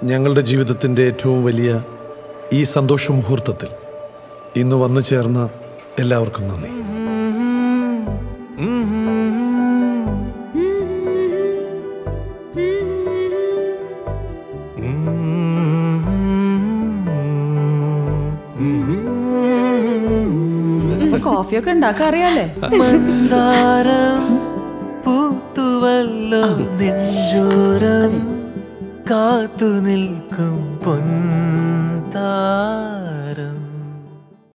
ഞങ്ങളുടെ ജീവിതത്തിൻ്റെ ഏറ്റവും വലിയ ഈ സന്തോഷ മുഹൂർത്തത്തിൽ ഇന്ന് വന്നു ചേർന്ന എല്ലാവർക്കും നന്ദി ഇപ്പൊ കോഫിയൊക്കെ ഉണ്ടാക്കാൻ അറിയാലേ മന്ദാരം പൂത്തുവല്ലോ നെഞ്ചോരം കാത്തു നിൽക്കും പൊൻതാരം